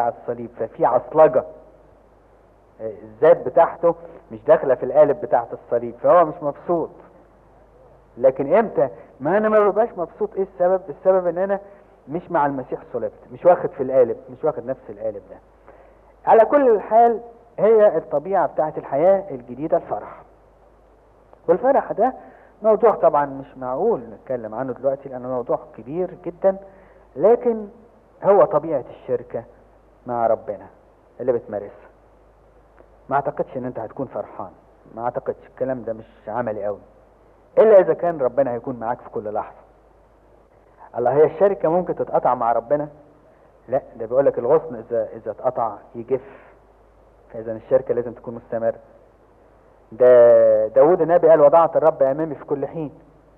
بتاع الصليب ففي عصلجة الذات بتاعته مش داخلة في القالب بتاعت الصليب فهو مش مبسوط لكن امتى ما انا ما ببقاش مبسوط ايه السبب السبب ان انا مش مع المسيح صلبت مش واخد في القالب مش واخد نفس القالب ده على كل الحال هي الطبيعة بتاعت الحياة الجديدة الفرح والفرح ده موضوع طبعا مش معقول نتكلم عنه دلوقتي لانه موضوع كبير جدا لكن هو طبيعة الشركة مع ربنا اللي بتمارسها ما اعتقدش ان انت هتكون فرحان ما اعتقدش الكلام ده مش عملي قوي الا اذا كان ربنا هيكون معاك في كل لحظة الله هي الشركة ممكن تتقطع مع ربنا لا ده بيقول لك الغصن اذا اذا اتقطع يجف فاذا الشركة لازم تكون مستمرة ده داود النبي قال وضعت الرب امامي في كل حين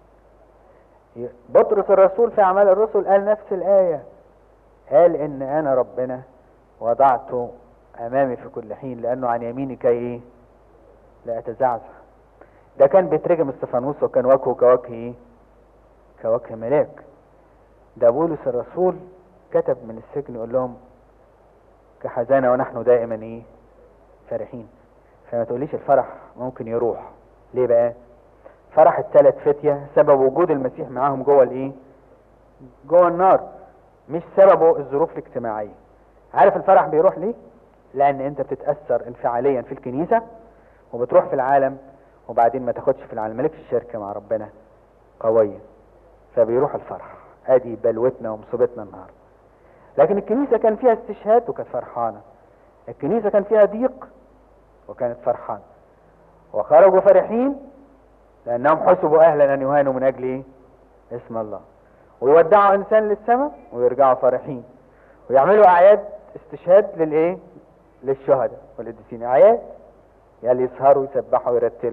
بطرس الرسول في اعمال الرسل قال نفس الايه قال ان انا ربنا وضعته امامي في كل حين لانه عن يميني كي ايه لا اتزعزع ده كان بيترجم استفانوس وكان وجهه كوجه ايه كوجه ملاك ده بولس الرسول كتب من السجن يقول لهم كحزانة ونحن دائما ايه فرحين فما تقوليش الفرح ممكن يروح ليه بقى فرح الثلاث فتية سبب وجود المسيح معاهم جوه الايه جوه النار مش سببه الظروف الاجتماعية عارف الفرح بيروح ليه لان انت بتتأثر انفعاليا في الكنيسة وبتروح في العالم وبعدين ما تاخدش في العالم مالكش الشركة مع ربنا قوية فبيروح الفرح ادي بلوتنا ومصيبتنا النهارده لكن الكنيسة كان فيها استشهاد وكانت فرحانة الكنيسة كان فيها ضيق وكانت فرحانة وخرجوا فرحين لأنهم حسبوا أهلا أن يهانوا من أجل إيه؟ اسم الله ويودعوا إنسان للسماء ويرجعوا فرحين ويعملوا أعياد استشهاد للإيه؟ للشهداء والقديسين أعياد يلي يسهروا يسبحوا ويرتلوا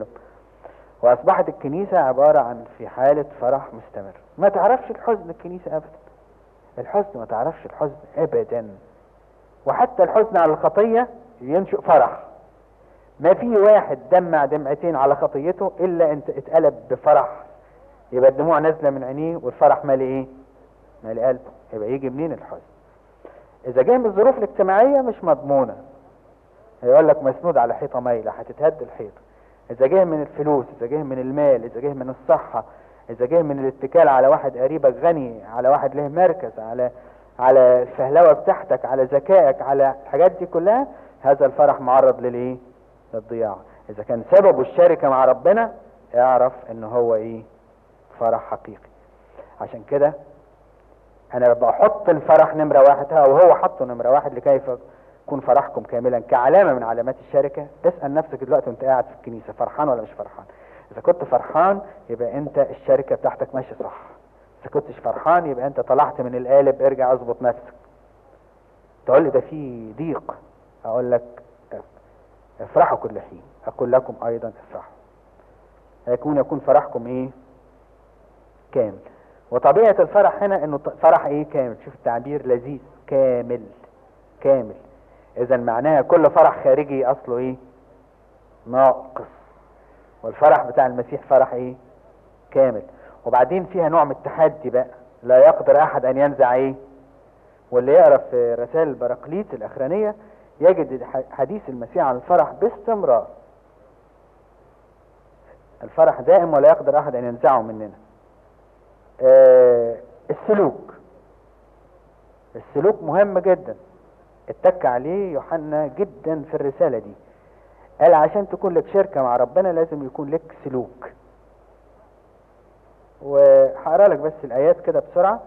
وأصبحت الكنيسة عبارة عن في حالة فرح مستمر ما تعرفش الحزن الكنيسة أبدا الحزن ما تعرفش الحزن أبدا وحتى الحزن على الخطية ينشئ فرح ما في واحد دمع دمعتين على خطيته الا انت اتقلب بفرح يبقى الدموع نازله من عينيه والفرح مالي ايه مالي قلبه يبقى يجي منين الحزن اذا جه من الظروف الاجتماعيه مش مضمونه هيقول لك مسنود على حيطه مايله هتتهد الحيطه اذا جه من الفلوس اذا جه من المال اذا جه من الصحه اذا جه من الاتكال على واحد قريبك غني على واحد له مركز على على الفهلوه بتاعتك على ذكائك على الحاجات دي كلها هذا الفرح معرض للايه للضياع اذا كان سببه الشركة مع ربنا اعرف ان هو ايه فرح حقيقي عشان كده انا بحط الفرح نمرة واحد وهو حطه نمرة واحد لكي يكون فرحكم كاملا كعلامة من علامات الشركة اسأل نفسك دلوقتي وانت قاعد في الكنيسة فرحان ولا مش فرحان اذا كنت فرحان يبقى انت الشركة بتاعتك ماشية صح اذا كنتش فرحان يبقى انت طلعت من القالب ارجع اظبط نفسك تقول لي ده في ضيق اقول لك افرحوا كل حين اقول لكم ايضا افرحوا هيكون يكون فرحكم ايه كامل وطبيعة الفرح هنا انه فرح ايه كامل شوف التعبير لذيذ كامل كامل اذا معناها كل فرح خارجي اصله ايه ناقص والفرح بتاع المسيح فرح ايه كامل وبعدين فيها نوع من التحدي بقى لا يقدر احد ان ينزع ايه واللي يقرا في رسائل البراقليط الاخرانيه يجد حديث المسيح عن الفرح باستمرار الفرح دائم ولا يقدر احد ان ينزعه مننا آه السلوك السلوك مهم جدا اتك عليه يوحنا جدا في الرسالة دي قال عشان تكون لك شركة مع ربنا لازم يكون لك سلوك وهقرا لك بس الايات كده بسرعة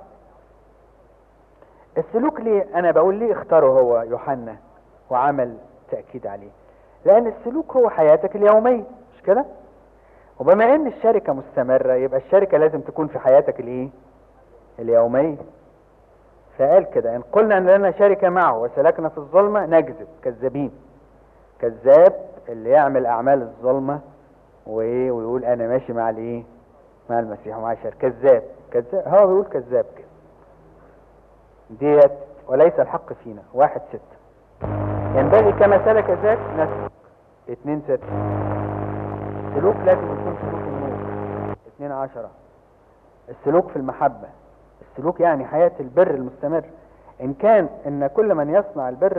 السلوك ليه انا بقول ليه اختاره هو يوحنا وعمل تأكيد عليه لأن السلوك هو حياتك اليومية مش كده وبما ان الشركة مستمرة يبقى الشركة لازم تكون في حياتك الايه اليومية فقال كده ان قلنا ان لنا شركة معه وسلكنا في الظلمة نكذب كذابين كذاب اللي يعمل اعمال الظلمة وايه ويقول انا ماشي مع الايه مع المسيح ومع الشركة كذاب كذاب هو بيقول كذاب كده ديت وليس الحق فينا واحد ستة ينبغي كما سلك ذاك نسلك اتنين ستة السلوك لازم يكون سلوك النور اتنين عشرة السلوك في المحبة السلوك يعني حياة البر المستمر ان كان ان كل من يصنع البر